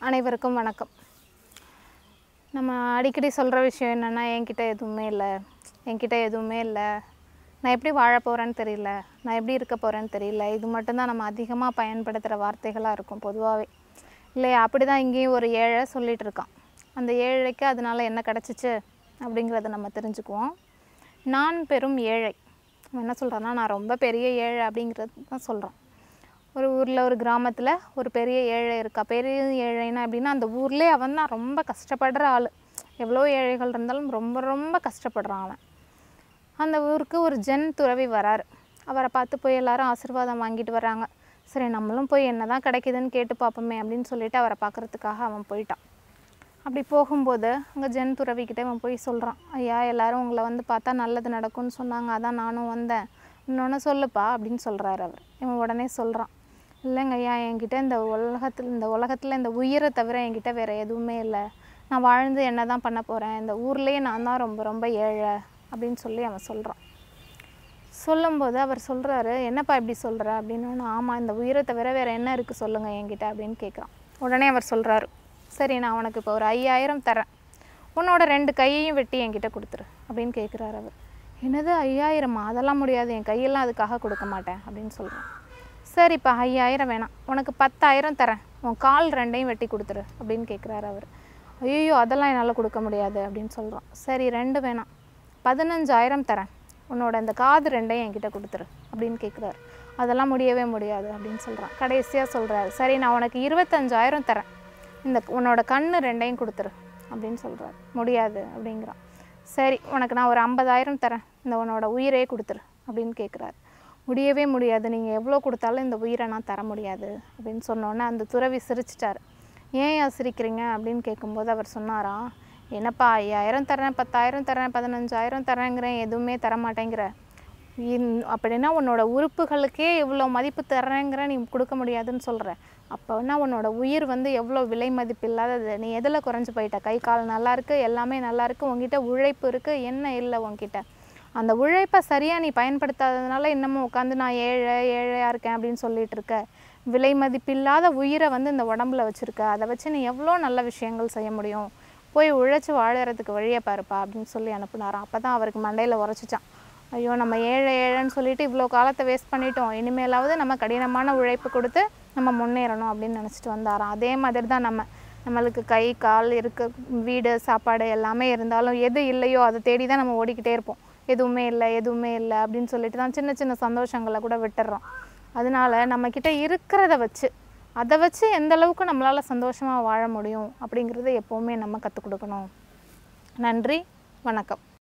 அனைவருக்கும் வணக்கம் நம்ம அடிக்கடி சொல்கிற விஷயம் என்னென்னா என்கிட்ட எதுவுமே இல்லை என்கிட்ட எதுவுமே இல்லை நான் எப்படி வாழ போகிறேன்னு தெரியல நான் எப்படி இருக்க போகிறேன்னு தெரியல இது மட்டும்தான் நம்ம அதிகமாக பயன்படுத்துகிற வார்த்தைகளாக இருக்கும் பொதுவாகவே இல்லையா அப்படி தான் இங்கேயும் ஒரு ஏழை சொல்லிகிட்டு இருக்கான் அந்த ஏழைக்கு அதனால என்ன கிடச்சிச்சு அப்படிங்கிறத நம்ம தெரிஞ்சுக்குவோம் நான் பெரும் ஏழை அவன் என்ன சொல்கிறான்னா நான் ரொம்ப பெரிய ஏழை அப்படிங்கிறது தான் சொல்கிறான் ஒரு ஊரில் ஒரு கிராமத்தில் ஒரு பெரிய ஏழை இருக்கா பெரிய ஏழைன்னா அப்படின்னா அந்த ஊர்லேயே அவன் தான் ரொம்ப கஷ்டப்படுற ஆள் எவ்வளோ ஏழைகள் இருந்தாலும் ரொம்ப ரொம்ப கஷ்டப்படுறான் அவன் அந்த ஊருக்கு ஒரு ஜென் துறவி வராரு அவரை பார்த்து போய் எல்லாரும் ஆசீர்வாதம் வாங்கிட்டு வராங்க சரி நம்மளும் போய் என்ன தான் கிடைக்குதுன்னு கேட்டு பார்ப்போமே அப்படின்னு சொல்லிட்டு அவரை பார்க்கறதுக்காக அவன் போயிட்டான் அப்படி போகும்போது அங்கே ஜென் துறவிக்கிட்ட அவன் போய் சொல்கிறான் ஐயா எல்லாரும் உங்களை வந்து பார்த்தா நல்லது நடக்கும்னு சொன்னாங்க அதான் நானும் வந்தேன் இன்னொன்று சொல்லுப்பா அப்படின்னு சொல்கிறாரு அவர் இவன் உடனே சொல்கிறான் இல்லைங்க ஐயா என்கிட்ட இந்த உலகத்தில் இந்த உலகத்தில் இந்த உயிரை தவிர என்கிட்ட வேறு எதுவுமே இல்லை நான் வாழ்ந்து என்ன தான் பண்ண போகிறேன் இந்த ஊர்லேயே நான் தான் ரொம்ப ரொம்ப ஏழை அப்படின்னு சொல்லி அவன் சொல்கிறான் சொல்லும்போது அவர் சொல்கிறாரு என்னப்பா இப்படி சொல்கிற அப்படின்னு ஆமாம் இந்த உயிரை தவிர வேறு என்ன இருக்குது சொல்லுங்கள் என்கிட்ட அப்படின்னு கேட்குறான் உடனே அவர் சொல்கிறாரு சரி நான் உனக்கு இப்போ ஒரு ஐயாயிரம் தரேன் உன்னோட ரெண்டு கையையும் வெட்டி என்கிட்ட கொடுத்துரு அப்படின்னு கேட்குறாரு அவர் என்னது ஐயாயிரமா அதெல்லாம் முடியாது என் கையெல்லாம் அதுக்காக கொடுக்க மாட்டேன் அப்படின்னு சொல்கிறான் சரிப்பா ஐயாயிரம் வேணாம் உனக்கு பத்தாயிரம் தரேன் உன் கால் ரெண்டையும் வெட்டி கொடுத்துரு அப்படின்னு கேட்குறாரு அவர் ஐயோ அதெல்லாம் என்னால் கொடுக்க முடியாது அப்படின்னு சொல்கிறான் சரி ரெண்டு வேணாம் பதினஞ்சாயிரம் தரேன் உன்னோட இந்த காது ரெண்டையும் என்கிட்ட கொடுத்துரு அப்படின்னு கேட்குறாரு அதெல்லாம் முடியவே முடியாது அப்படின்னு சொல்கிறான் கடைசியாக சொல்கிறாரு சரி நான் உனக்கு இருபத்தஞ்சாயிரம் தரேன் இந்த உன்னோட கண்ணு ரெண்டையும் கொடுத்துரு அப்படின்னு சொல்கிறாரு முடியாது அப்படிங்கிறான் சரி உனக்கு நான் ஒரு ஐம்பதாயிரம் தரேன் இந்த உன்னோட உயிரே கொடுத்துரு அப்படின்னு கேட்குறாரு முடியவே முடியாது நீங்கள் எவ்வளோ கொடுத்தாலும் இந்த உயிரை நான் தர முடியாது அப்படின்னு சொன்னோன்னே அந்த துறவி சிரிச்சிட்டாரு ஏன் ஏன் சிரிக்கிறீங்க அப்படின்னு கேட்கும்போது அவர் சொன்னாராம் என்னப்பா ஐயாயிரம் தரேன் பத்தாயிரம் தரேன் பதினஞ்சாயிரம் தரேங்கிறேன் எதுவுமே தர மாட்டேங்கிற இன்- அப்படின்னா உன்னோட உறுப்புகளுக்கே இவ்வளோ மதிப்பு தர்றேங்கிற நீ கொடுக்க முடியாதுன்னு சொல்கிற அப்போனா உன்னோட உயிர் வந்து எவ்வளோ விலை மதிப்பு இல்லாதது நீ எதில் குறைஞ்சு போயிட்ட கை கால் நல்லா இருக்கு எல்லாமே நல்லா இருக்கு உங்ககிட்ட உழைப்பு இருக்குது என்ன இல்லை உன்கிட்ட அந்த உழைப்பை சரியாக நீ பயன்படுத்தாததுனால இன்னமும் உட்காந்து நான் ஏழை ஏழையாக இருக்கேன் அப்படின்னு சொல்லிட்டு இருக்க விலை மதிப்பில்லாத உயிரை வந்து இந்த உடம்புல வச்சுருக்க அதை வச்சு நீ எவ்வளோ நல்ல விஷயங்கள் செய்ய முடியும் போய் உழைச்சி வாழறதுக்கு வழியை பாருப்பா அப்படின்னு சொல்லி அனுப்புனாராம் அப்போ தான் அவருக்கு மண்டையில் உரைச்சிச்சான் ஐயோ நம்ம ஏழை ஏழைன்னு சொல்லிட்டு இவ்வளோ காலத்தை வேஸ்ட் பண்ணிட்டோம் இனிமேலாவது நம்ம கடினமான உழைப்பு கொடுத்து நம்ம முன்னேறணும் அப்படின்னு நினச்சிட்டு வந்தாராம் அதே மாதிரி தான் நம்ம நம்மளுக்கு கை கால் இருக்க வீடு சாப்பாடு எல்லாமே இருந்தாலும் எது இல்லையோ அதை தேடி தான் நம்ம ஓடிக்கிட்டே இருப்போம் எதுவுமே இல்லை எதுவுமே இல்லை அப்படின்னு சொல்லிட்டு தான் சின்ன சின்ன சந்தோஷங்களை கூட விட்டுடுறோம் அதனால நம்மக்கிட்ட இருக்கிறத வச்சு அதை வச்சு எந்த அளவுக்கு நம்மளால் சந்தோஷமாக வாழ முடியும் அப்படிங்கிறத எப்போவுமே நம்ம கற்றுக் கொடுக்கணும் நன்றி வணக்கம்